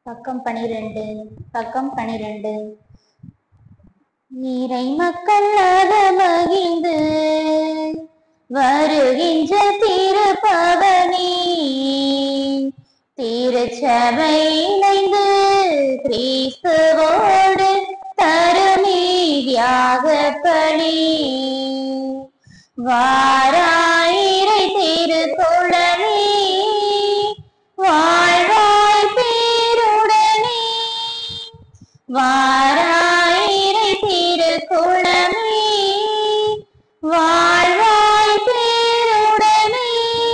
பக்கம் பனிரெண்டு பக்கம் பனிரெண்டு நீரை மக்களாக மகிழ்ந்து வருகின்ற திருப்பவனி திருச்சபை இணைந்து கிறிஸ்துவோடு தருமீதியாக பணி வாராயிரை திருக்குழலி வாழ்வாய் பேருடனே வாராயிரை திருக்குழலி வாழ்வாய் பேருடனே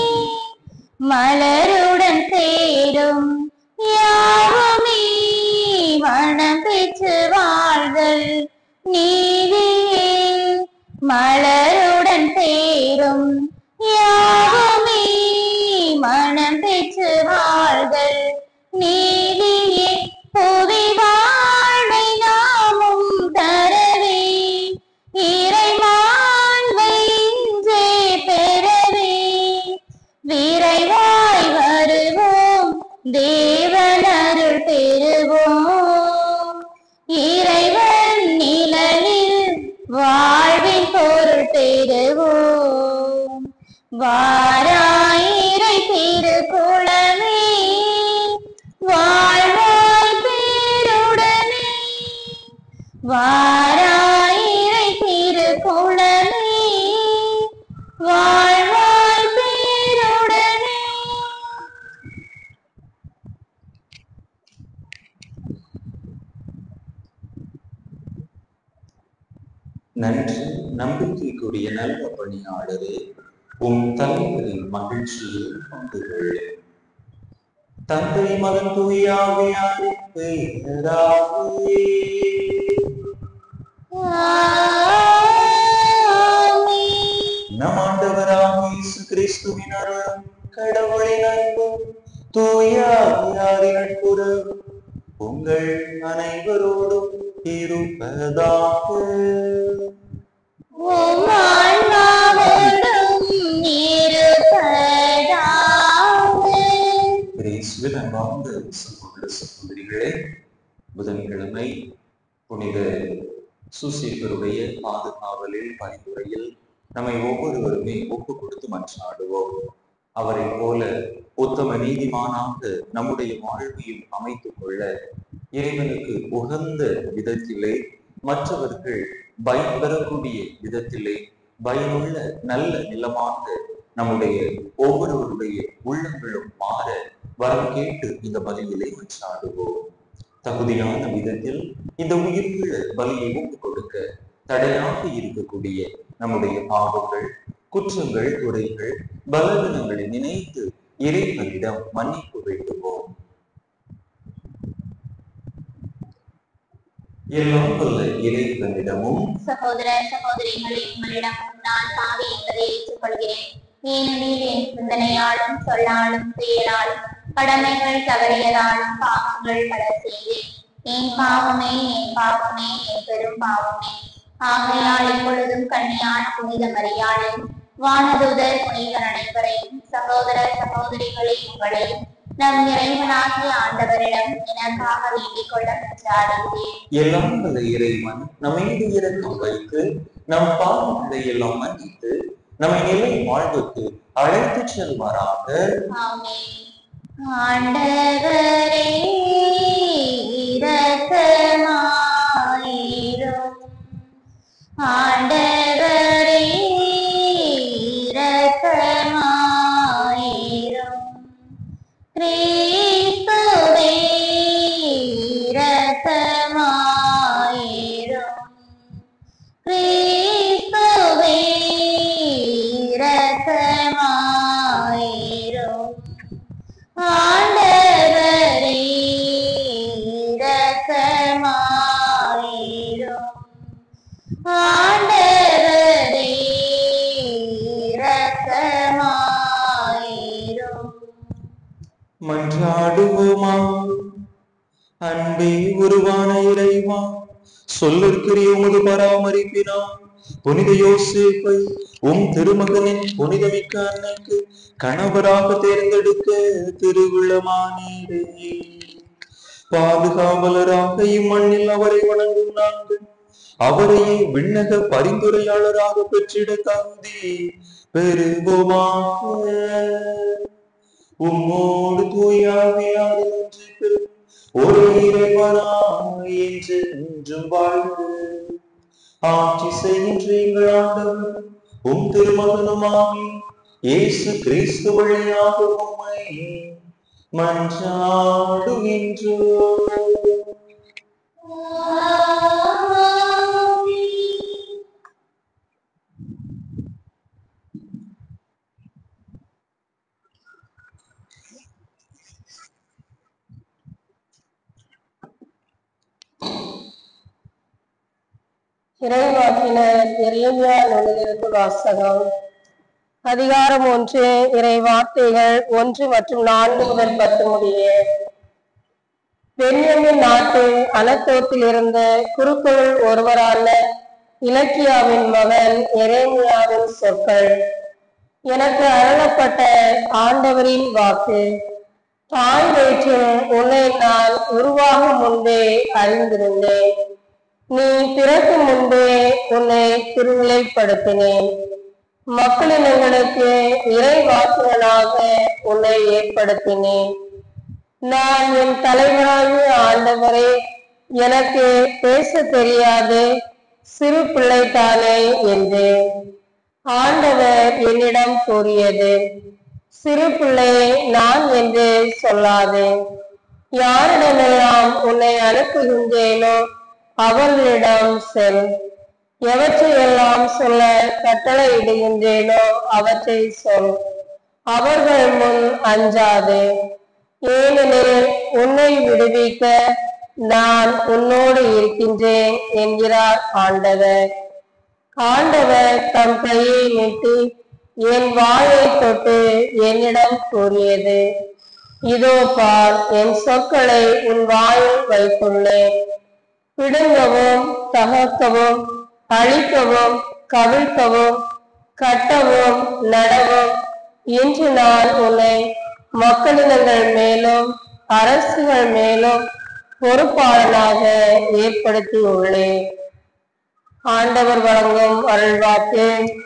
மலருடன் சேரும் யாவுமே மனம் பெற்று வாழ்தல் நீதியே மலருடன் சேரும் யாவுமே மனம் பெற்று வாழ்தல் நீதியே புவி வாழ்வை நாமும் தரவே இறைமாண்பை இன்றே பெறவே விரைவாய் வருவோம் தேவனருள் பெறுவோம் இறைவன் நிழலில் வாழ்வின் பொருள் பெறுவோம் வாராயிரை திருக்குளமே வாழ்வாய் பேருடனே வாராயிரை திருக்குளமே வாழ்வாய் பேருடனே நன்றி நம்பிக்கைக்குரிய நல்ல பணியாளரே உம் தலைவரின் மகிழ்ச்சியில் பங்கு கொள்ளு தந்தை மகன் தூயாவியாரே பெயராவே ஆமென். நம் ஆண்டவராம் இயேசு கிறிஸ்துவின் அருளும் கடவுளின் அன்பும் தூயாவியாரின் நட்புறவும் உங்கள் அனைவரோடும் இருப்பதாக உம் ஆன்மாவோடும் இருப்பதாக. கிரேஸ்வில் அன்பார்ந்த சகோதர சகோதரிகளே புதன்கிழமை புனித சுசேகருடைய பாதுகாவலில் பணிபுரையில் நம்மை ஒவ்வொருவருமே ஒப்பு கொடுத்து மன்றாடுவோம் அவரை போல உத்தம நீதிமானாக நம்முடைய வாழ்வையும் அமைத்துக் கொள்ள இறைவனுக்கு உகந்த விதத்திலே மற்றவர்கள் பயன் பெறக்கூடிய விதத்திலே பயனுள்ள நல்ல நிலமாக நம்முடைய ஒவ்வொருவருடைய உள்ளங்களும் மாற வரம் கேட்டு இந்த பலியிலே மன்றாடுவோம் தகுதியான விதத்தில் இந்த உயிருள்ள பலியை ஒப்புக் கொடுக்க தடையாக இருக்கக்கூடிய நம்முடைய பாவங்கள் குற்றங்கள் குறைகள் பலவீனங்களை நினைத்து இறைவனிடம் மன்னிப்பு வேண்டுவோம் எல்லாம் வல்ல இறைவனிடமும் சகோதர சகோதரிகளே உங்களிடம் நான் பாவி என்பதை ஏற்றுக்கொள்கிறேன் ஏனெனில் என் சிந்தனையாலும் சொல்லாலும் செயலாலும் கடமைகள் தவறியதாலும் பாவங்கள் பல செய்தேன் என் பாவமே என் பாவமே என் பெரும் பாவமே ஆகையால் எப்பொழுதும் கண்ணியான புனித மரியாதை வானதூதர் புனிதர் அனைவரையும் சகோதர சகோதரிகளை உங்களையும் நம் இறைவனாகிய ஆண்டவரிடம் எனக்காக வேண்டிக் கொள்ள மன்றாடுகிறேன் எல்லாம் வல்ல இறைவன் நம்மீது இரக்கம் வைத்து நம் பாவங்களை எல்லாம் மன்னித்து நம்மை நிலை வாழ்வுக்கு அழைத்துச் செல்வாராக ஆமென். ஆண்டவரே இரக்கமாயிரும் ஆண்டவரே இரக்கமாயிரும் கிறிஸ்துவே இரக்கமாயிரும் கிறிஸ்துவே இரக்கமாயிரும் ஆண்டவரே இரக்கமாயிரும் ஆண்டவரே இரக்கமாயிரும் மன்றாடுவோமா அன்பே உருவான இறைவா சொல்லிருக்கிற உமது பராமரிப்பினால் புனித யோசேப்பை உம் திருமகனின் புனிதமிக்க அன்னைக்கு கணவராக தேர்ந்தெடுக்க திருவிழமானீரே பாதுகாவலராக இம்மண்ணில் அவரை வணங்கும் நாங்கள் அவரையே விண்ணக பரிந்துரையாளராக பெற்றிட தகுதி பெறுவோமாக உம்மோடு தூயாவியாக ஒன்று ஒரு இறைவனாய் என்று என்றும் வாழ்ந்து ஆட்சி செய்கின்ற எங்கள் ஆண்டவர் உம் திருமகனுமாமி இயேசு கிறிஸ்து வழியாக உம்மை மன்றாடுகின்றோம் இறைவாக்கினர் இறைமையா நூலிலிருந்து வாசகம் அதிகாரம் ஒன்று இறை வார்த்தைகள் ஒன்று மற்றும் நான்கு முதல் பத்து முடிய பெண்யமின் நாட்டு அனத்தோத்தில் இருந்த குருக்களுள் ஒருவரான இலக்கியாவின் மகன் எரேமியாவின் சொற்கள் எனக்கு அருளப்பட்ட ஆண்டவரின் வாக்கு தாய் வயிற்றில் உன்னை நான் உருவாகும் முன்பே அறிந்திருந்தேன் நீ பிறக்கும் முன்பே உன்னை திருநிலைப்படுத்தினேன் மக்களினங்களுக்கு இறைவாக்குகளாக உன்னை ஏற்படுத்தினேன் நான் என் தலைவராகிய ஆண்டவரே எனக்கு பேச தெரியாது சிறு பிள்ளைதானே என்று ஆண்டவர் என்னிடம் கூறியது சிறு பிள்ளையை நான் என்று சொல்லாது யாரிடமெல்லாம் உன்னை அனுப்புகின்றேனோ அவர்களிடம் செல் எவற்றையெல்லாம் சொல்ல கட்டளையிடுகின்றேனோ அவற்றை சொல் அவர்கள் முன் அஞ்சாது ஏனெனில் உன்னை விடுவிக்க நான் உன்னோடு இருக்கின்றேன் என்கிறார் ஆண்டவர் ஆண்டவர் தம் கையை நீட்டி என் வாயை தொட்டு என்னிடம் கூறியது இதோ பார் என் சொற்களை உன் வாயில் வைத்துள்ளேன் பிடுங்கவும் தகர்க்கவும் அழிக்கவும் கவிழ்க்கவும் கட்டவும் நடவும் இன்று நான் உன்னை மக்களினங்கள் மேலும் அரசுகள் மேலும் பொறுப்பாளனாக ஏற்படுத்தியுள்ளேன் ஆண்டவர் வழங்கும் அருள்வாக்கு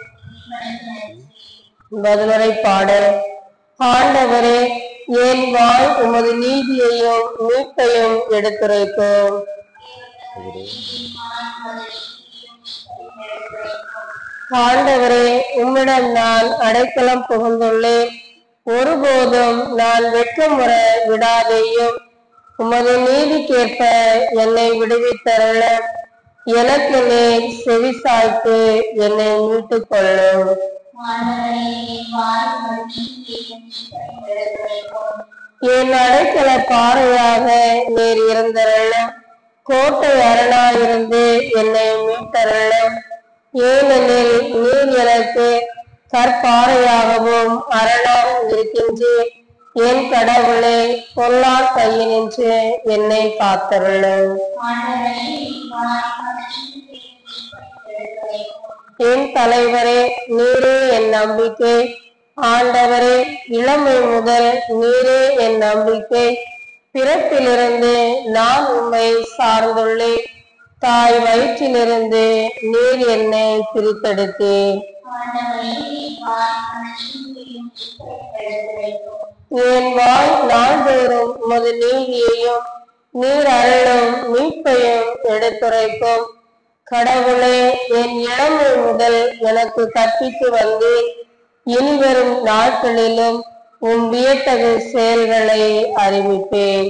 பதிலுரை பாடல் ஆண்டவரே என் வாய் உமது நீதியையும் மீட்பையும் எடுத்துரைக்கும் ஆண்டவரே உம்மிடம் நான் அடைக்கலம் புகுந்துள்ளேன் ஒருபோதும் நான் வெட்கமுற விடாதேயும் உமது நீதிக்கேற்ப என்னை விடுவித்தருள எனக்கு நீர் செவி சாய்த்து என்னை மீட்டுக் கொள்ளும் என் அடைக்கல பாறையாக நீர் இருந்தருள கோட்டை அரணாயிருந்து என்னை மீட்டருளும் ஏனெனில் நீர் எனக்கு கற்பாறையாகவும் அரணாகவும் இருக்கின்றேன் என் கடவுளே பொல்லா கையினின்று என்னை காத்தருளும் என் தலைவரே நீரே என் நம்பிக்கை ஆண்டவரே இளமை முதல் நீரே என் நம்பிக்கை பிறப்பிலிருந்து நான் உம்மை சார்ந்துள்ளேன் தாய் வயிற்றிலிருந்து நீர் என்னை பிரித்தெடுத்தேன் என் வாய் நாள்தோறும் உமது நீதியையும் நீர் அருளும் மீட்பையும் எடுத்துரைக்கும் கடவுளே என் இளமை முதல் எனக்கு கற்பித்து வந்து இனிவரும் நாட்களிலும் உம் வியத்தகு செயல்களை அறிவிப்பேன்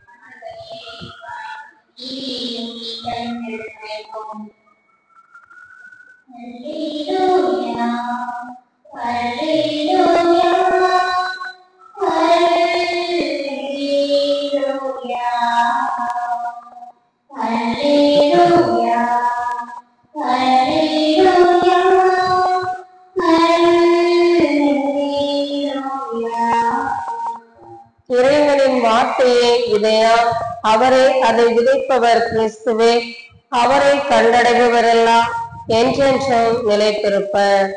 இறைவனின் வார்த்தையே இதயம் அவரை அதை விதைப்பவர் கிறிஸ்துவே அவரை கண்டடைபவரெல்லாம் என்றென்றும் நிலைத்திருப்பர்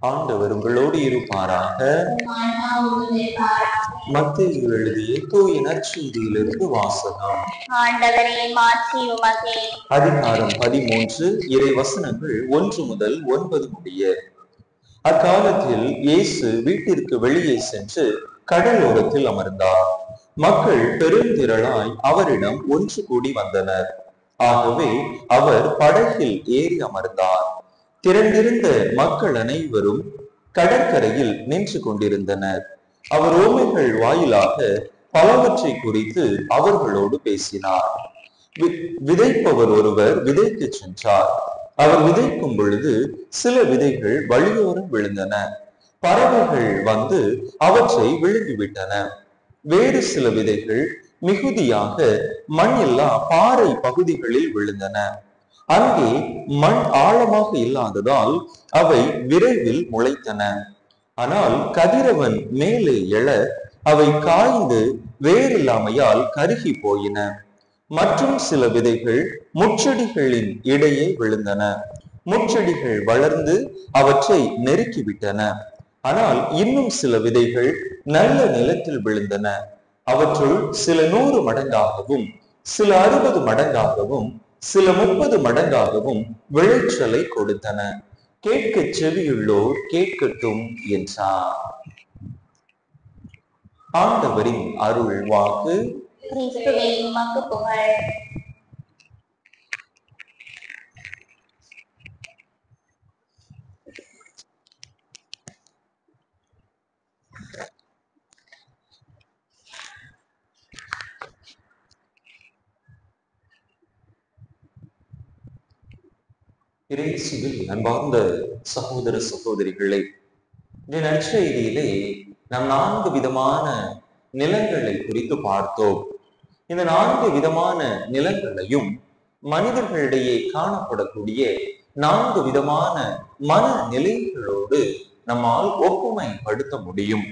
ஆண்டவர் உங்களோடு இருப்பாராக உம் ஆன்மாவோடும் இருப்பாராக. மத்திய எழுதிய தூய நற்செய்தியிலிருந்து வாசகம் ஆண்டவரே மாற்றி உமகே அதிகாரம் பதிமூன்று இறை வசனங்கள் ஒன்று முதல் ஒன்பது முடிய அக்காலத்தில் இயேசு வீட்டிற்கு வெளியே சென்று கடலோரத்தில் அமர்ந்தார் மக்கள் பெருந்திரளாய் அவரிடம் ஒன்று கூடி வந்தனர் ஆகவே அவர் படகில் ஏறி அமர்ந்தார் திரண்டிருந்த மக்கள் அனைவரும் கடற்கரையில் நின்று கொண்டிருந்தனர் அவர் ஓமைகள் வாயிலாக பலவற்றை குறித்து அவர்களோடு பேசினார் வி- விதைப்பவர் ஒருவர் விதைக்கு சென்றார் அவர் விதைக்கும் பொழுது சில விதைகள் வழியோரம் விழுந்தன பறவைகள் வந்து அவற்றை விழுங்கிவிட்டன வேறு சில விதைகள் மிகுதியாக மண் இல்லா பாறை பகுதிகளில் விழுந்தன அங்கே மண் ஆழமாக இல்லாததால் அவை விரைவில் முளைத்தன ஆனால் கதிரவன் மேலே எழ அவை காய்ந்து வேரில்லாமையால் கருகி போயின மற்றும் சில விதைகள் முச்செடிகளின் இடையே விழுந்தன முச்செடிகள் வளர்ந்து அவற்றை நெருக்கிவிட்டன ஆனால் இன்னும் சில விதைகள் நல்ல நிலத்தில் விழுந்தன அவற்றுள் சில நூறு மடங்காகவும் சில அறுபது மடங்காகவும் சில முப்பது மடங்காகவும் விளைச்சலை கொடுத்தன கேட்க செவியுள்ளோர் கேட்கட்டும் என்றார் ஆண்டவரின் அருள் வாக்கு கிறிஸ்துவே உமக்கு புகழ் இறைசுவில் அன்பார்ந்த சகோதர சகோதரிகளை இந்த நற்செய்தியிலே நாம் நான்கு விதமான நிலங்களை குறித்து பார்த்தோம் இந்த நான்கு விதமான நிலங்களையும் மனிதர்களிடையே காணப்படக்கூடிய நான்கு விதமான மன நிலைகளோடு நம்மால் ஒப்புமைப்படுத்த முடியும்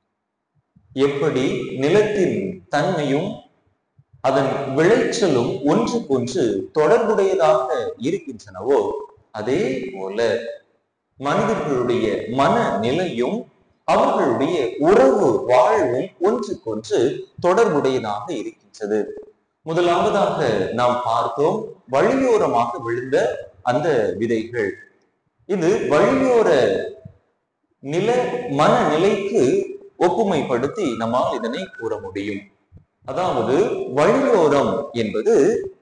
எப்படி நிலத்தின் தன்மையும் அதன் விளைச்சலும் ஒன்றுக்கொன்று தொடர்புடையதாக இருக்கின்றனவோ அதே போல மனிதர்களுடைய மன நிலையும் அவர்களுடைய உறவு வாழ்வும் ஒன்றுக்கொன்று தொடர்புடையதாக இருக்கின்றது முதலாவதாக நாம் பார்த்தோம் வழியோரமாக விழுந்த அந்த விதைகள் இது வழியோர நில மனநிலைக்கு ஒப்புமைப்படுத்தி நம்மால் இதனை கூற முடியும் அதாவது வழியோரம் என்பது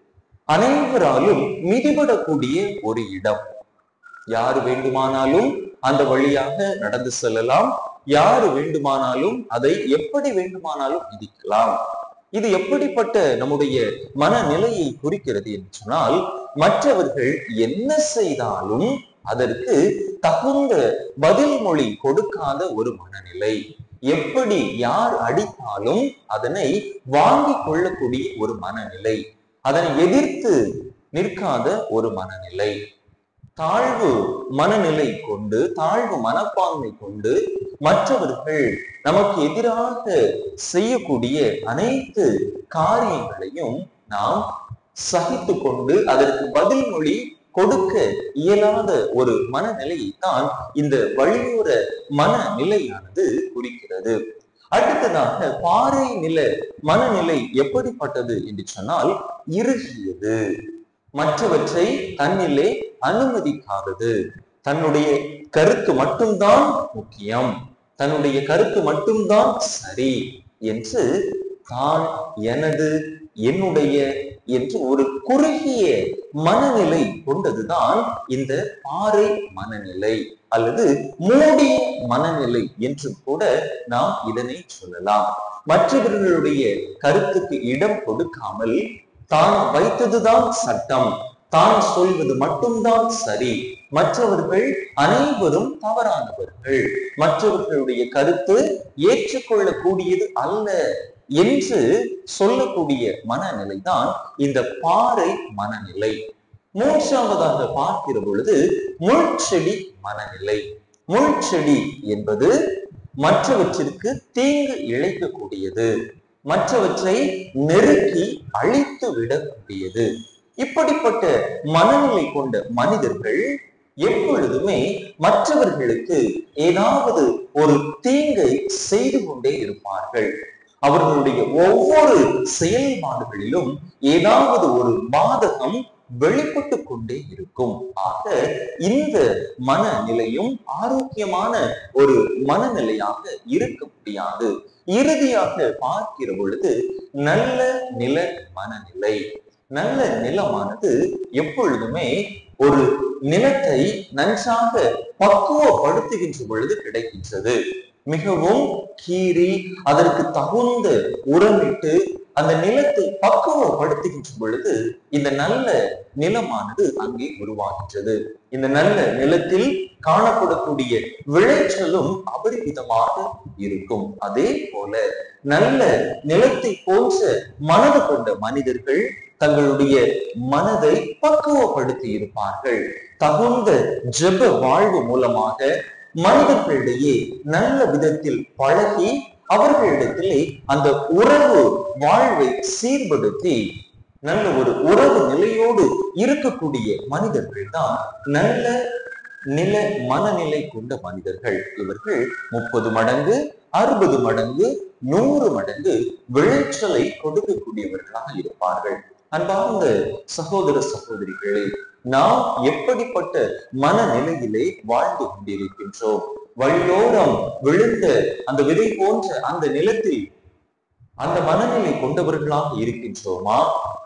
அனைவராலும் மிதிபடக்கூடிய ஒரு இடம் யாரு வேண்டுமானாலும் அந்த வழியாக நடந்து செல்லலாம் யாரு வேண்டுமானாலும் அதை எப்படி வேண்டுமானாலும் மிதிக்கலாம் இது எப்படிப்பட்ட நம்முடைய மனநிலையை குறிக்கிறது என்று சொன்னால் மற்றவர்கள் என்ன செய்தாலும் அதற்கு தகுந்த பதில் மொழி கொடுக்காத ஒரு மனநிலை எப்படி யார் அடித்தாலும் அதனை வாங்கிக் கொள்ளக்கூடிய ஒரு மனநிலை அதனை எதிர்த்து நிற்காத ஒரு மனநிலை தாழ்வு மனநிலை கொண்டு தாழ்வு மனப்பான்மை கொண்டு மற்றவர்கள் நமக்கு எதிராக செய்யக்கூடிய அனைத்து காரியங்களையும் நாம் சகித்து கொண்டு அதற்கு பதில் மொழி கொடுக்க இயலாத ஒரு மனநிலையை தான் இந்த வழியோர மனநிலையானது குறிக்கிறது அடுத்ததாக பாறை நில மனநிலை எப்படிப்பட்டது என்று சொன்னால் இறுகியது மற்றவற்றை தன்னிலே அனுமதிக்காதது தன்னுடைய கருத்து மட்டும்தான் முக்கியம் தன்னுடைய கருத்து மட்டும்தான் சரி என்று தான் எனது என்னுடைய என்று ஒரு குறுகிய மனநிலை கொண்டதுதான் இந்த பாறை மனநிலை அல்லது மூடிய மனநிலை என்று கூட நாம் இதனை சொல்லலாம் மற்றவர்களுடைய கருத்துக்கு இடம் கொடுக்காமல் தான் வைத்ததுதான் சட்டம் தான் சொல்வது மட்டும்தான் சரி மற்றவர்கள் அனைவரும் தவறானவர்கள் மற்றவர்களுடைய கருத்து ஏற்றுக்கொள்ளக்கூடியது அல்ல என்று சொல்லக்கூடிய மனநிலை தான் இந்த பாறை மனநிலை மூன்றாவதாக பார்க்கிற பொழுது முள்செடி மனநிலை முள்செடி என்பது மற்றவற்றிற்கு தீங்கு இழைக்கக்கூடியது மற்றவற்றை நெருக்கி அழித்து விடக்கூடியது இப்படிப்பட்ட மனநிலை கொண்ட மனிதர்கள் எப்பொழுதுமே மற்றவர்களுக்கு ஏதாவது ஒரு தீங்கை செய்து கொண்டே இருப்பார்கள் அவர்களுடைய ஒவ்வொரு செயல்பாடுகளிலும் ஏதாவது ஒரு பாதகம் வெளிப்பட்டு கொண்டே இருக்கும் ஆக இந்த மனநிலையும் ஆரோக்கியமான ஒரு மனநிலையாக இருக்க முடியாது இறுதியாக பார்க்கிற பொழுது நல்ல நில மனநிலை நல்ல நிலமானது எப்பொழுதுமே ஒரு நிலத்தை நன்றாக பக்குவப்படுத்துகின்ற பொழுது கிடைக்கின்றது மிகவும் கீறி அதற்கு தகுந்த உரமிட்டு அந்த நிலத்தை பக்குவப்படுத்துகின்ற பொழுது இந்த நல்ல நிலமானது அங்கே உருவாகின்றது இந்த நல்ல நிலத்தில் காணப்படக்கூடிய விளைச்சலும் அபரிவிதமாக இருக்கும் அதே போல நல்ல நிலத்தை போன்ற மனது கொண்ட மனிதர்கள் தங்களுடைய மனதை பக்குவப்படுத்தி இருப்பார்கள் தகுந்த ஜெப வாழ்வு மூலமாக மனிதர்களிடையே நல்ல விதத்தில் பழகி அவர்களிடத்திலே அந்த உறவு வாழ்வை சீர்படுத்தி நல்ல ஒரு உறவு நிலையோடு இருக்கக்கூடிய மனிதர்கள் தான் நல்ல நில மனநிலை கொண்ட மனிதர்கள் இவர்கள் முப்பது மடங்கு அறுபது மடங்கு நூறு மடங்கு விளைச்சலை கொடுக்கக்கூடியவர்களாக இருப்பார்கள் அன்பார்ந்த சகோதர சகோதரிகளே நாம் எப்படிப்பட்ட மனநிலையிலே வாழ்ந்து கொண்டிருக்கின்றோம் வழியோரம் விழுந்த அந்த விதை போன்ற அந்த நிலத்தில் அந்த மனநிலை கொண்டவர்களாக இருக்கின்றோமா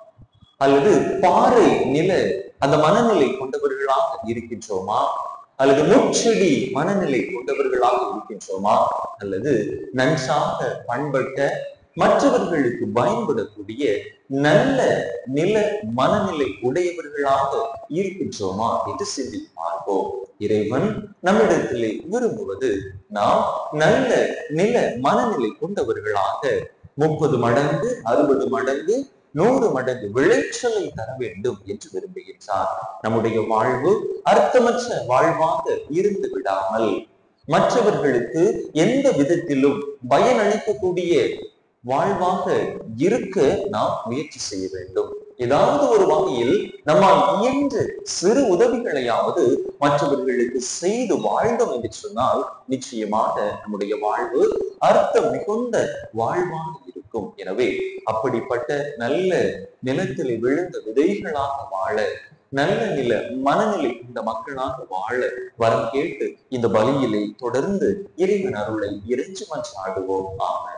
அல்லது பாறை நில அந்த மனநிலை கொண்டவர்களாக இருக்கின்றோமா அல்லது முச்செடி மனநிலை கொண்டவர்களாக இருக்கின்றோமா அல்லது நன்றாக பண்பட்ட மற்றவர்களுக்கு பயன்படக்கூடிய நல்ல நில மனநிலை உடையவர்களாக இருக்கின்றோமா என்று சிந்தித்து பார்ப்போம் இறைவன் நம்மிடத்திலே விரும்புவது நாம் நல்ல நில மனநிலை கொண்டவர்களாக முப்பது மடங்கு அறுபது மடங்கு நூறு மடங்கு விளைச்சலை தர வேண்டும் என்று விரும்புகின்றார் நம்முடைய வாழ்வு அர்த்தமற்ற வாழ்வாக இருந்து விடாமல் மற்றவர்களுக்கு எந்த விதத்திலும் பயனளிக்கக்கூடிய வாழ்வாக இருக்க நாம் முயற்சி செய்ய வேண்டும் ஏதாவது ஒரு வகையில் நம்மால் இயன்ற சிறு உதவிகளையாவது மற்றவர்களுக்கு செய்து வாழ்ந்தோம் என்று சொன்னால் நிச்சயமாக நம்முடைய வாழ்வு அர்த்தம் மிகுந்த வாழ்வாக இருக்கும் எனவே அப்படிப்பட்ட நல்ல நிலத்திலே விழுந்த விதைகளாக வாழ நல்ல நில மனநிலை இந்த மக்களாக வாழ வரம் கேட்டு இந்த பலியிலே தொடர்ந்து இறைவன் அருளை இறைச்சி மன்றாடுவோம் ஆமென்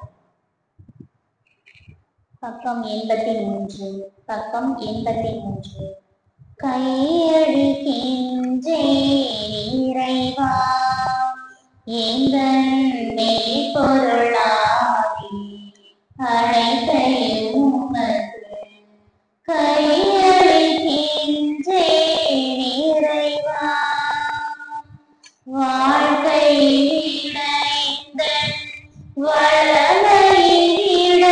பக்கம் எண்பத்தி மூன்று பக்கம் எண்பத்தி மூன்று கையடிக்கின்றே இறைவா எந்த பொருளாகி அனைத்தையும் உமக்கு கையடிக்கின்றே இறைவா வாழ்க்கை விளைந்த வளமையிட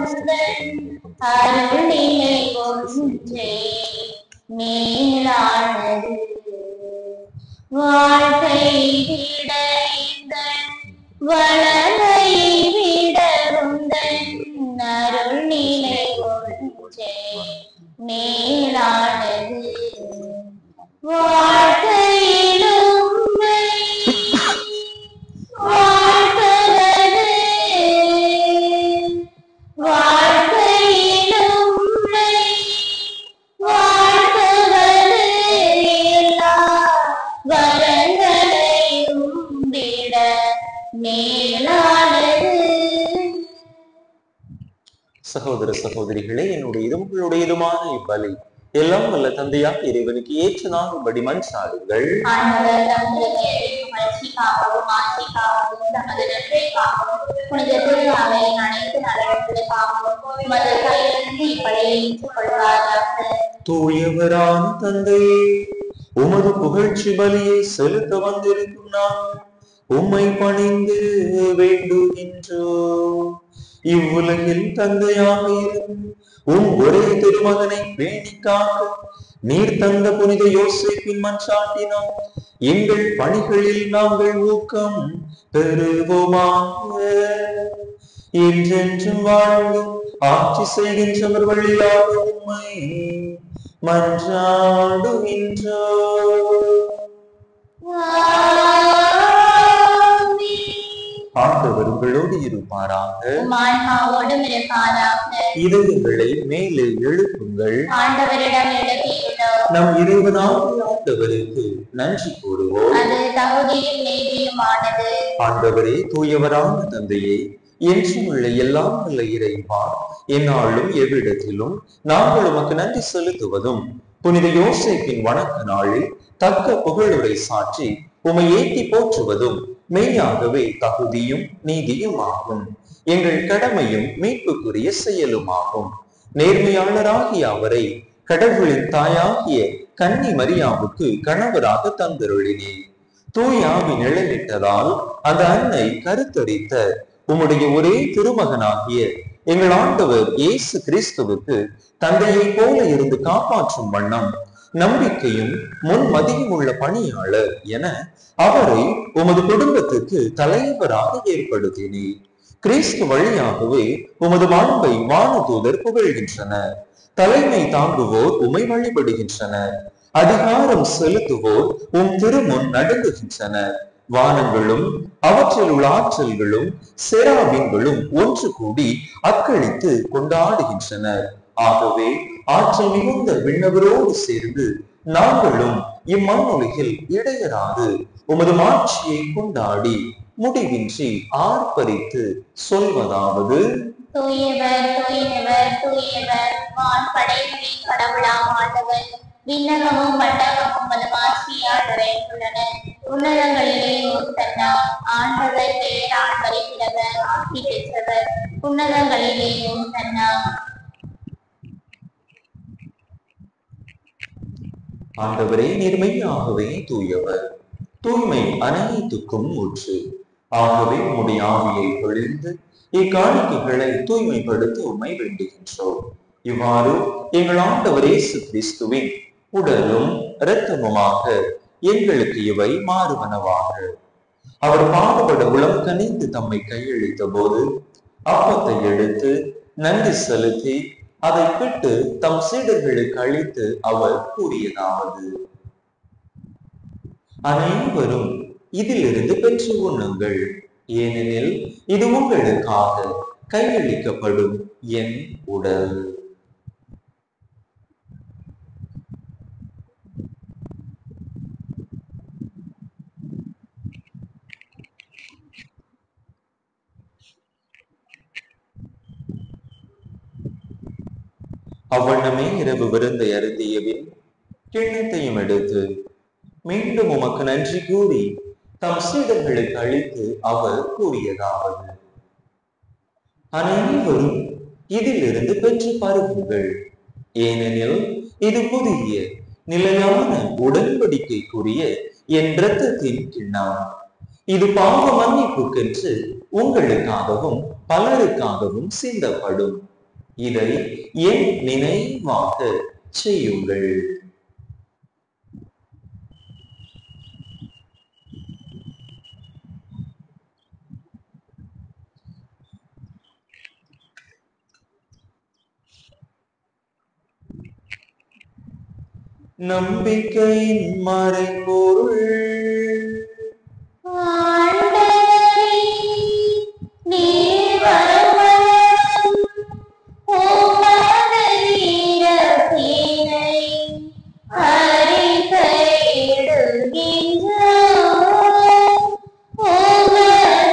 அருளினை ஒன்றே மேலானது வாழ்க்கை விடைந்த வளமை விட உந்தன் அருள்நிலை ஒன்றே மேலானது வாழ்க்கையிலும் வாழ்கிறது வாழ்க்கையிலும் வாழ்கிறது எல்லா வரங்களையும் விட மேலானது சகோதர சகோதரிகளே என்னுடைய இதுவுடையதுமான இப்பலி எல்லாம் வல்ல தந்தையாக இறைவனுக்கு ஏற்றதாகும்படி மன்றாடுங்கள் ஆண்டவர் தமது பெயரின் புகழ்ச்சிக்காகவும் ஆட்சிக்காகவும் தமது நன்மைக்காகவும் புனித திருநாளை அனைத்து நலன்களுக்காகவும் உமது கையிலிருந்து இப்படியை ஏற்றுக்கொள்வாராக தூயவரான தந்தையே உமது புகழ்ச்சி பலியை செலுத்த வந்திருக்கும் நான் உம்மை பணிந்து வேண்டுகின்றோம் இவ்வுலகில் தந்தையாக இருக்கும் உம் ஒரே திருமகனை பேணி காக்க நீர் தந்த புனித யோசேப்பின் மன்றாட்டினால் எங்கள் பணிகளில் நாங்கள் ஊக்கம் பெறுவோமாக என்றென்றும் வாழ்ந்தும் ஆட்சி செய்கின்றவர் வழியாக உம்மை மன்றாடுகின்றோம் ஆண்டவர் உங்களோடு இருப்பாராக உம் ஆன்மாவோடும் இருப்பாராக இதயங்களை மேலே எழுப்புங்கள் ஆண்டவரிடம் எழுதியுள்ளோம் நம் இறைவனாகிய ஆண்டவருக்கு நன்றி கூறுவோம் அது தகுதியும் நீதியுமானது ஆண்டவரே தூயவரான தந்தையே என்றும் உள்ள எல்லாம் உள்ள இறைவா எந்நாளும் எவ்விடத்திலும் நாங்கள் உமக்கு நன்றி செலுத்துவதும் புனித யோசேப்பின் வணக்க நாளில் தக்க புகழுரை சாற்றி உமை ஏத்தி போற்றுவதும் மெய்யாகவே தகுதியும் நீதியும் ஆகும் எங்கள் கடமையும் மீட்புக்குரிய செயலுமாகும் நேர்மையாளராகிய அவரை கடவுளின் தாயாகிய கன்னி மரியாவுக்கு கணவராக தந்தருளினேன் தூயாவி நிழலிட்டதால் அந்த அன்னை கருத்தரித்த உம்முடைய ஒரே திருமகனாகிய எங்கள் ஆண்டவர் இயேசு கிறிஸ்துவுக்கு தந்தையை போல இருந்து காப்பாற்றும் வண்ணம் நம்பிக்கையும் முன்மதியும் உள்ள பணியாளர் என அவரை உமது குடும்பத்துக்கு தலைவராக ஏற்படுத்தினீர் கிறிஸ்து வழியாகவே உமது மாண்பை வானதூதர் புகழ்கின்றனர் தலைமை தாங்குவோர் உமை வழிபடுகின்றனர் அதிகாரம் செலுத்துவோர் உம் திருமுன் நடுங்குகின்றனர் வானங்களும் அவற்றில் உள்ள ஆற்றல்களும் செராபின்களும் ஒன்று கூடி அக்களித்து கொண்டாடுகின்றனர் ஆகவே ஆற்றல் மிகுந்த விண்ணவரோடு சேர்ந்து நாங்களும் இம்மண்ணுலகில் இடையராது உமது மாட்சியை கொண்டாடி முடிவின்றி ஆர்ப்பரித்து சொல்வதாவது தூயவர் தூயவர் தூயவர் வான் படைகளின் கடவுளாம் ஆண்டவர் விண்ணகமும் மண்டகமும் அது மாட்சியால் நிறைந்துள்ளன உன்னதங்களிலே ஒத்தன்னா ஆண்டவர் பேரால் வருகிறவர் ஆட்சி பெற்றவர் உன்னதங்களிலே ஒத்தன்னா ஆண்டவரே நிர்மையாகவே தூயவர் தூய்மை அனைத்துக்கும் ஊற்று ஆகவே உம்முடைய ஆவியை பொழிந்து இக்காணிக்கைகளை தூய்மைப்படுத்த உண்மை வேண்டுகின்றோம் இவ்வாறு எங்கள் ஆண்டவர் இயேசு கிறிஸ்துவின் உடலும் இரத்தமுமாக எங்களுக்கு இவை மாறுவனவாக அவர் பாடுபட உளம் கனிந்து தம்மை கையளித்த போது அப்பத்தை எடுத்து நன்றி செலுத்தி அதை பிட்டு தம் சீடர்களுக்கு அளித்து அவர் கூறியதாவது அனைவரும் இதிலிருந்து பெற்று உண்ணுங்கள் ஏனெனில் இது உங்களுக்காக கையளிக்கப்படும் என் உடல் அவ்வண்ணமே இரவு விருந்தை அருந்தியபின் கிண்ணத்தையும் எடுத்து மீண்டும் உமக்கு நன்றி கூறி தம் சீடர்களுக்கு அளித்து அவர் கூறியதாவது அனைவரும் இதிலிருந்து பெற்று பருகுங்கள் ஏனெனில் இது புதிய நிலையான உடன்படிக்கைக்குரிய என் இரத்தத்தின் கிண்ணம் இது பாவ மன்னிப்புக்கென்று உங்களுக்காகவும் பலருக்காகவும் சிந்தப்படும் இதை என் நினைவாக செய்யுங்கள் நம்பிக்கையின் மறைபொருள் ஆண்டவரே, நீர் வருவதும் உமது இரத்தினை அறிக்கையிடுகின்றோம். உமது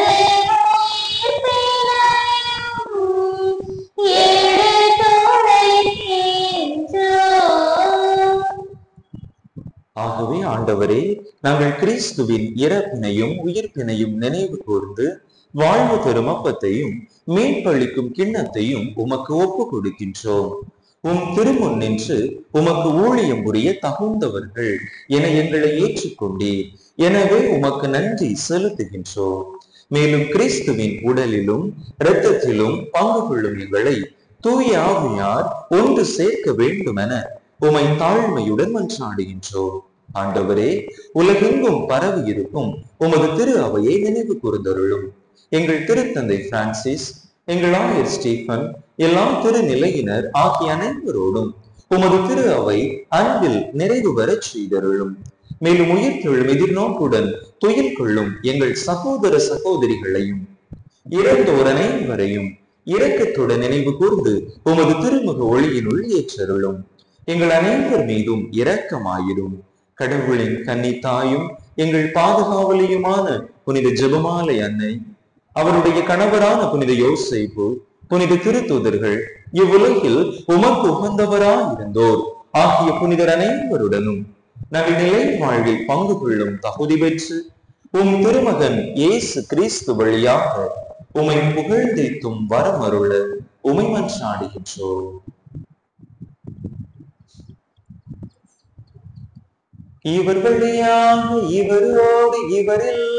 உயிர்ப்பினையும் எடுத்துரைக்கின்றோம். ஆகவே ஆண்டவரே நாங்கள் கிறிஸ்துவின் இறப்பினையும் உயிர்ப்பினையும் நினைவு கூர்ந்து வாழ்வு தரும் அப்பத்தையும் மீட்பளிக்கும் கிண்ணத்தையும் உமக்கு ஒப்பு கொடுக்கின்றோம் உம் திருமுன் நின்று உமக்கு ஊழியம் புரிய தகுந்தவர்கள் என எங்களை ஏற்றுக்கொண்டீர் எனவே உமக்கு நன்றி செலுத்துகின்றோம் மேலும் கிறிஸ்துவின் உடலிலும் இரத்தத்திலும் பங்கு கொள்ளும் எங்களை தூய ஆவியார் ஒன்று சேர்க்க வேண்டுமென உமை தாழ்மையுடன் மன்றாடுகின்றோம் ஆண்டவரே உலகெங்கும் பரவி இருக்கும் உமது திரு அவையை நினைவு கூர்ந்தருளும் எங்கள் திருத்தந்தை பிரான்சிஸ் எங்கள் ஆயர் ஸ்டீபன் எல்லாம் திருநிலையினர் ஆகிய அனைவரோடும் உமது திரு அவை அன்பில் நிறைவு பெறச் செய்தருளும் மேலும் உயிர்த்தெழும் எதிர்நோக்குடன் துயில் கொள்ளும் எங்கள் சகோதர சகோதரிகளையும் இறந்தோர் அனைவரையும் இரக்கத்துடன் நினைவு கூர்ந்து உமது திருமுக ஒளியினுள் ஏற்றருளும் எங்கள் அனைவர் மீதும் இரக்கமாயிரும் கடவுளின் கன்னி தாயும் எங்கள் பாதுகாவலியுமான புனித ஜெபமாலை அன்னை அவருடைய கணவரான புனித யோசேப்பு புனித திருத்தூதர்கள் இவ்வுலகில் உமக்கு உகந்தவராயிருந்தோர் ஆகிய புனிதர் அனைவருடனும் நாங்கள் நிலை வாழ்வில் பங்கு கொள்ளும் தகுதி பெற்று உம் திருமகன் இயேசு கிறிஸ்து வழியாக உமை புகழ்ந்தேத்தும் வரமருள உமை மன்றாடுகின்றோம் இவர் வழியாக இவரோடு இவரில்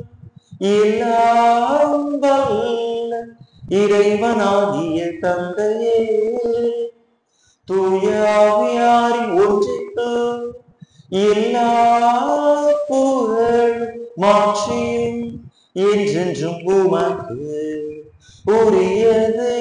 எல்லாம் வல்ல இறைவனாகிய தந்தையே தூயாவியாரின் ஒன்றிற்கு எல்லா புகழ் மாற்றியும் என்றென்றும் உமக்கு உரியதே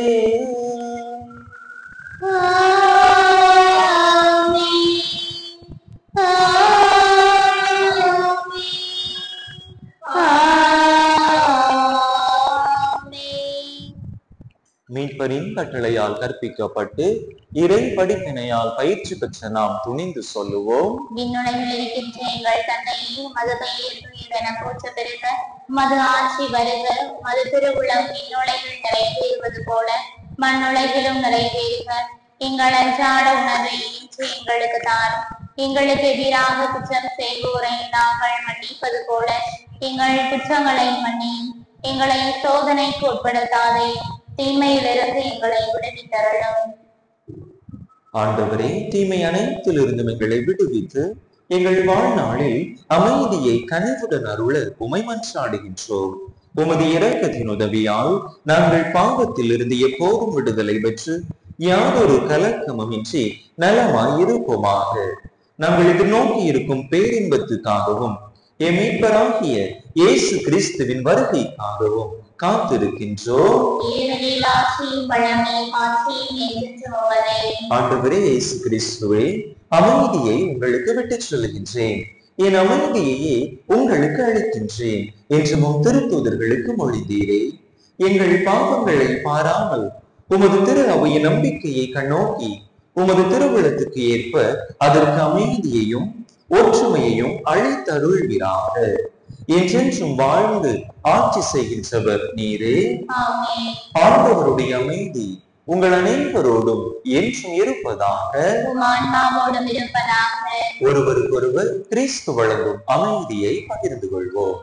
மீட்பரின் கட்டளையால் கற்பிக்கப்பட்டு இறை படிப்பினையால் பயிற்சி பெற்ற நாம் துணிந்து சொல்லுவோம் விண்ணுலகில் இருக்கின்ற எங்கள் தந்தையே மது பெயர் தூயதென போற்ற பெருக மது ஆட்சி வருக மது திருவுளம் விண்ணுலகில் நிறைவேறுவது போல மண்ணுலகிலும் நிறைவேறுக எங்கள் அன்றாட உணவை இன்று எங்களுக்கு தாரும் எங்களுக்கு எதிராக குற்றம் செய்வோரை நாங்கள் மன்னிப்பது போல எங்கள் குற்றங்களை மன்னியும் எங்களை சோதனைக்கு உட்படுத்தாதே தீமையிலிருந்து எங்களை விடுவித்தரலும் ஆண்டவரே தீமை அனைத்திலிருந்தும் எங்களை விடுவித்து எங்கள் வாழ்நாளில் அமைதியை கனிவுடன் அருள உமை மன்றாடுகின்றோம் உமது இரக்கத்தின் உதவியால் நாங்கள் பாவத்தில் இருந்து எப்போதும் விடுதலை பெற்று யாதொரு கலக்கமுமின்றி நலமாய் இருப்போமாக நாங்கள் எதிர்நோக்கி இருக்கும் பேரின்பத்துக்காகவும் என் மீட்பராகிய இயேசு கிறிஸ்துவின் வருகைக்காகவும் காத்திருக்கின்றோம் ஏனெனில் ஆட்சியும் வளமையும் ஆட்சியும் என்றென்றும் உமதே. ஆண்டவரே இயேசு கிறிஸ்துவே அமைதியை உங்களுக்கு விட்டுச் சொல்லுகின்றேன் என் அமைதியையே உங்களுக்கு அளிக்கின்றேன் என்று உம் திருத்தூதர்களுக்கு மொழிந்தீரே எங்கள் பாவங்களை பாராமல் உமது திரு அவையின் நம்பிக்கையை கண்ணோக்கி உமது திருவிழத்துக்கு ஏற்ப அதற்கு அமைதியையும் ஒற்றுமையையும் அளித்தருள்வீராக என்றென்றும் வாழ்ந்து ஆட்சி செய்கின்றவர் நீரே ஆமென். ஆண்டவருடைய அமைதி உங்கள் அனைவரோடும் என்றும் இருப்பதாக உம் ஆன்மாவோடும் இருப்பதாக ஒருவருக்கொருவர் கிறிஸ்து வழங்கும் அமைதியை பகிர்ந்து கொள்வோம்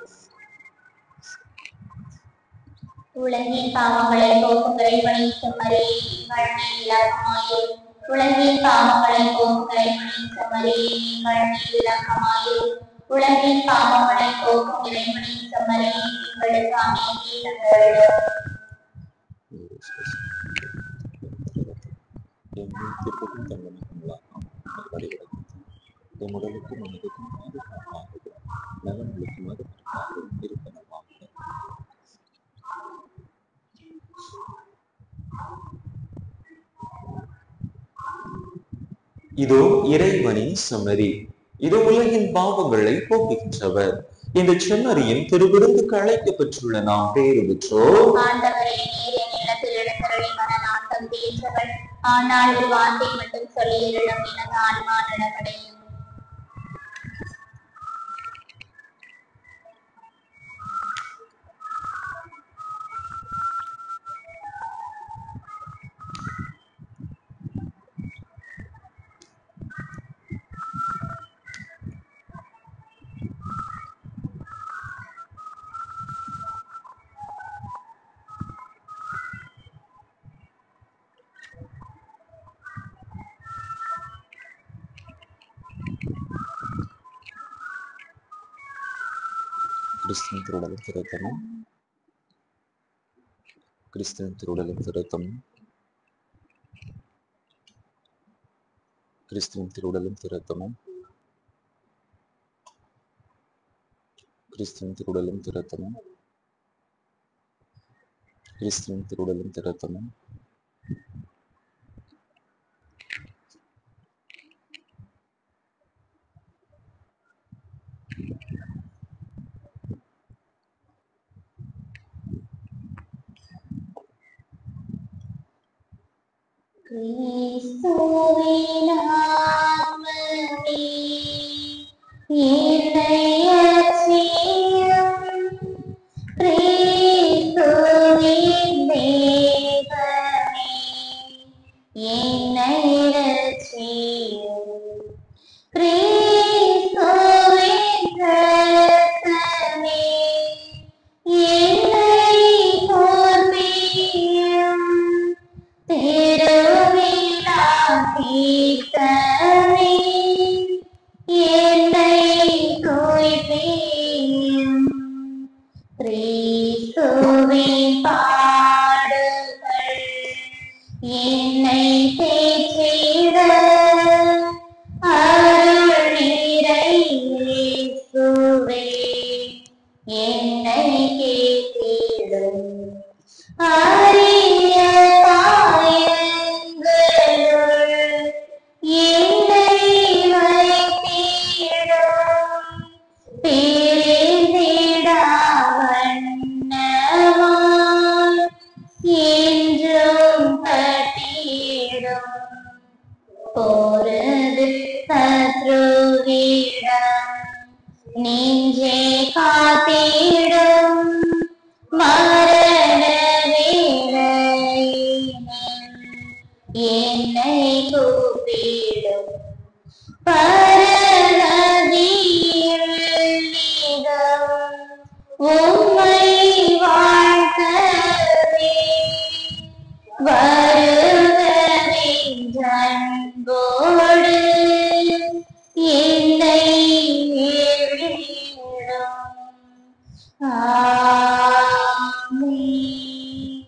உலகின் பாவங்களை போக்கும் இறைவனை செம்மறே எங்கள் மேல் இலக்கமாயிரும் உலகின் பாவங்களை போக்கும் இறைவனை செம்மறே எங்கள் மேல் இலக்கமாயிரும் உலகின் பாவங்களை போக்கும் இறைவனை செம்மறே எங்களுக்கு அமைதி தந்தருளும் உடலுக்கும் மனதுக்கும் பாதுகாப்பாக நலன்களுக்கும் அது இருப்பனமாக இதோ இறைவனின் செம்மறி இது உலகின் பாவங்களை போக்குகின்றவர் இந்த செம்மறியின் திருவிருந்துக்கு அழைக்கப்பட்டுள்ள நாம் பேறு பெற்றோம் ஆண்டவரே நீர் என் இல்லத்தில் எழுந்தருளி வர நான் தகுதியற்றவள் ஆனால் ஒரு வார்த்தை மட்டும் சொல்லியிருளும் எனது ஆன்மா நடமடையும் கிறிஸ்துவின் திருடலும் திருத்தமும் கிறிஸ்துவின் திருடலும் திருத்தமும் கிறிஸ்துவின் திருடலும் திருத்தமும் கிறிஸ்துவின் திருடலும் திருத்தமும் கிறிஸ்துவின் திருடலும் திருத்தமும் கிறிஸ்துவினாமமே என்னையச் செய்யும் கிறிஸ்துவின் தேவனே, என்னை ரட்சியும். கிறிஸ்துவின் இரத்தமே, என்னை போர்வியும். திருவிழா தீர்த்தமே, என்னை தூய்ப்பியும். கிறிஸ்துவின் பாடுகள் என்னை தேற்றிட அருள் நிறை இயேசுவே, என்னை கேட்டிடும் அரிய காயங்களுள் என்னை வைத்திடும் பிரிந்திடா வண்ணமாய் என்றும் கட்டிடும் போரது சத்ருவிடம் நெஞ்சே காத்திடும் மரண வேளையினில் என்னை கூப்பிடும் பரநதியில் நீதம் உம்மை வாழ்த்தவே வருகவின் அன்போடு என்னை ஏறிடும். ஆமென்.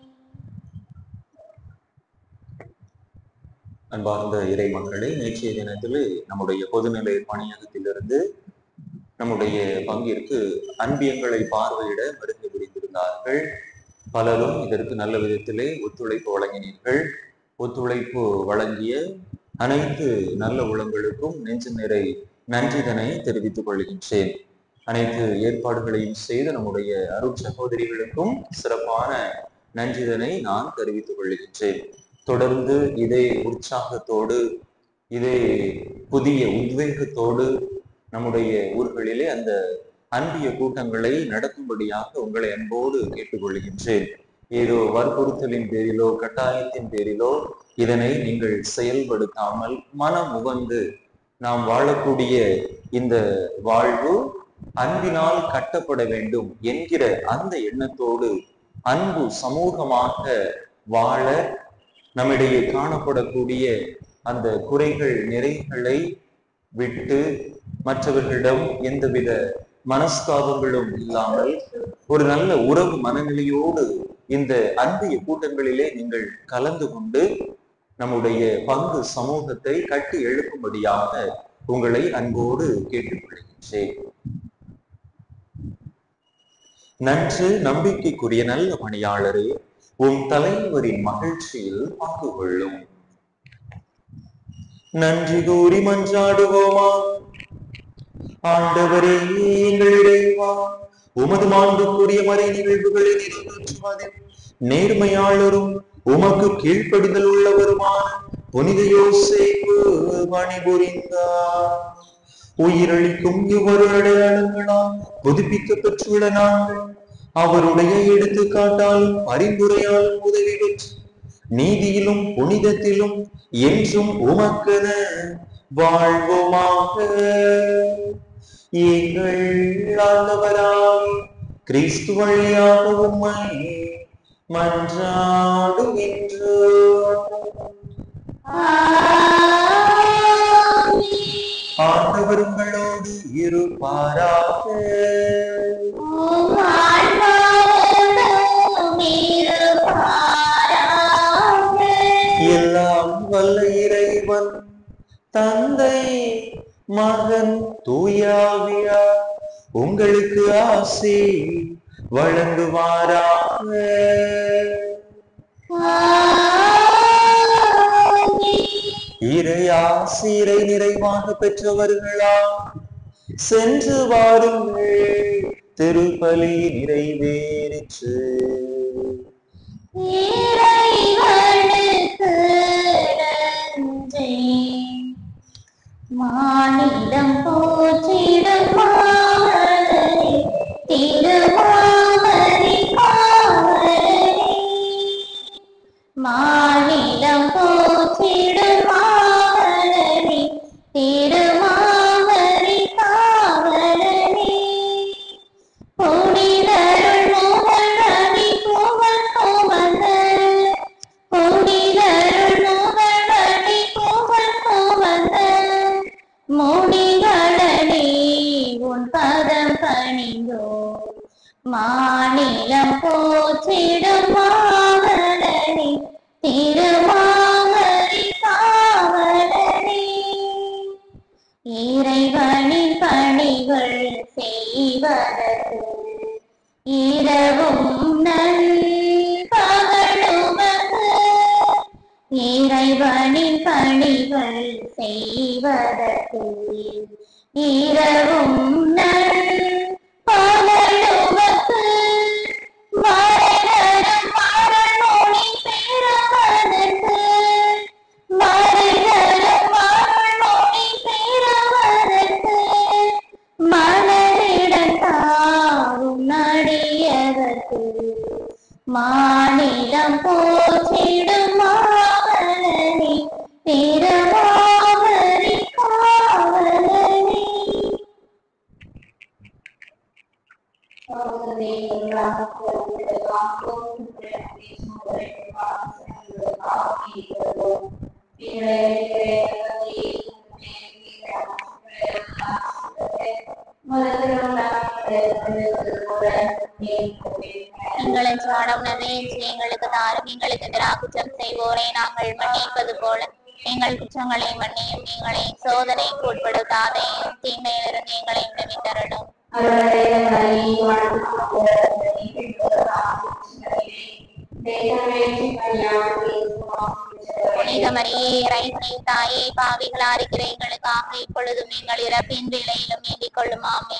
அன்பார்ந்த இறை மக்களே நேற்றைய தினத்திலே நம்முடைய பொதுநிலை பணியகத்திலிருந்து நம்முடைய பங்கிற்கு அன்பியங்களை பார்வையிட மருந்து பிடித்திருந்தார்கள் பலரும் இதற்கு நல்ல விதத்திலே ஒத்துழைப்பு வழங்கினீர்கள் ஒத்துழைப்பு வழங்கிய அனைத்து நல்ல உளங்களுக்கும் நெஞ்சு நிறை நன்றிதனை தெரிவித்துக் கொள்கின்றேன் அனைத்து ஏற்பாடுகளையும் செய்த நம்முடைய அருட் சகோதரிகளுக்கும் சிறப்பான நன்றிதனை நான் தெரிவித்துக் கொள்கின்றேன் தொடர்ந்து இதே உற்சாகத்தோடு இதே புதிய உத்வேகத்தோடு நம்முடைய ஊர்களிலே அந்த அன்பிய கூட்டங்களை நடத்தும்படியாக உங்களை அன்போடு கேட்டுக்கொள்கின்றேன் ஏதோ வற்புறுத்தலின் பேரிலோ கட்டாயத்தின் பேரிலோ இதனை நீங்கள் செயல்படுத்தாமல் மனம் உவந்து நாம் வாழக்கூடிய இந்த வாழ்வு அன்பினால் கட்டப்பட வேண்டும் என்கிற அந்த எண்ணத்தோடு அன்பு சமூகமாக வாழ நம்மிடையே காணப்படக்கூடிய அந்த குறைகள் நிறைகளை விட்டு மற்றவர்களிடம் எந்தவித மனஸ்தாபங்களும் இல்லாமல் ஒரு நல்ல உறவு மனநிலையோடு இந்த அன்பிய கூட்டங்களிலே நீங்கள் கலந்து கொண்டு நம்முடைய பங்கு சமூகத்தை கட்டி எழுப்பும்படியாக உங்களை அன்போடு கேட்டுக்கொள்கின்றேன் நன்று நம்பிக்கைக்குரிய நல்ல பணியாளரே உன் தலைவரின் மகிழ்ச்சியில் பங்கு கொள்ளும் நன்றி கூறி மன்றாடுவோமா ஆண்டவரே எங்கள் இறைவா உமது மாண்புக்குரிய மறை நிகழ்வுகளை நிறைவேற்றுவதில் நேர்மையாளரும் உமக்கு கீழ்ப்படிதல் உள்ளவருமான புனித யோசேப்பு பணிபுரிந்தார் உயிரளிக்கும் இவ்வொரு அடையாளங்களால் புதுப்பிக்க பெற்றுள்ள நாங்கள் அவருடைய எடுத்துக்காட்டால் பரிந்துரையால் உதவி பெற்று நீதியிலும் புனிதத்திலும் என்றும் உமக்கென வாழ்வோமாக எங்கள் ஆண்டவராய் கிறிஸ்து வழியாக உம்மை மன்றாடுகின்றோம் ஆமென். ஆண்டவர் உங்களோடு இருப்பாராக உம் ஆன்மாவோடும் இருப்பாராக. எல்லாம் வல்ல இறைவன் தந்தை மகன் தூயாவியா உங்களுக்கு ஆசி வழங்குவாராக ஆமென். இறை ஆசிரை நிறைவாக பெற்றவர்களா சென்று வாருங்கள் திருப்பலி நிறைவேறிற்று இறைவனுக்கு நன்றி. மாநிலம் போற்றிடும் மாமலரே, திருமாமரை காவலரே. மாநிலம் போற்றிடும் மாமலரே, திருமாமரை காவலரே. புனிதருள் முதல் ரவி புகழ் புகழ்ந்த புனிதருள் முதல் ரவி புகழ் புகழ்ந்த முடிகளே உன் பதம் பணிந்தோ மாநிலம் போற்றிடும் மாவலனே திருமாவரி காவலனே இறைவனின் பணிகள் செய்வதற்கு இரவும் நண்பகலுமக்கு இறைவனின் பணிகள் செய்வதற்கு இரவும் நண்பகலுமக்கு மரணரும் மரணொளி பெறுவதற்கு மரணரும் மரணொளி பெறுவதற்கு மலரிடத்தாரும் நடியதற்கு மாநிலம் போற்றிடும் மாவலனே திருமாவரி காவலனே எங்களை சாடவுணவே எங்களுக்கு தாரும் எங்களுக்கு எதிராக குற்றம் செய்வோரை நாங்கள் மன்னிப்பது போல எங்கள் குற்றங்களை மன்னியும் எங்களை சோதனைக்கு உட்படுத்தாதையும் தீமையிலிருந்து எங்களை விடுவித்தரணும் புனித மரியே இறைவனின் தாயே பாவிகளா இருக்கிற எங்களுக்காக இப்பொழுதும் எங்கள் இறப்பின் வேளையிலும் வேண்டிக் கொள்ளும் ஆமே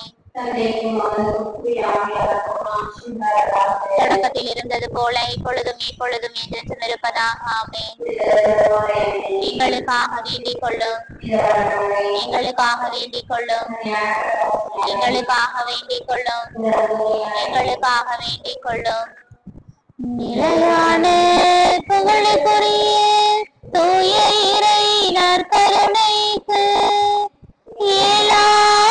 தொடக்கத்தில் இருந்தது போல இப்பொழுதும் இப்பொழுதும் என்றென்றும் இருப்பதாக ஆமே எங்களுக்காக வேண்டிக் கொள்ளும் எங்களுக்காக வேண்டிக் கொள்ளும் எங்களுக்காக வேண்டிக் கொள்ளும் எங்களுக்காக வேண்டிக் கொள்ளும் நிலையான புகழுக்குரிய தூய இறை நற்கருணைக்கு எல்லா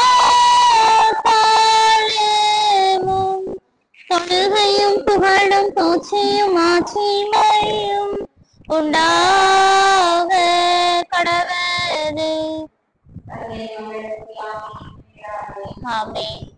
காலமும் தொழுகையும் புகழும் பூச்சியும் ஆட்சிமையும் உண்டாக கடவது ஆமென்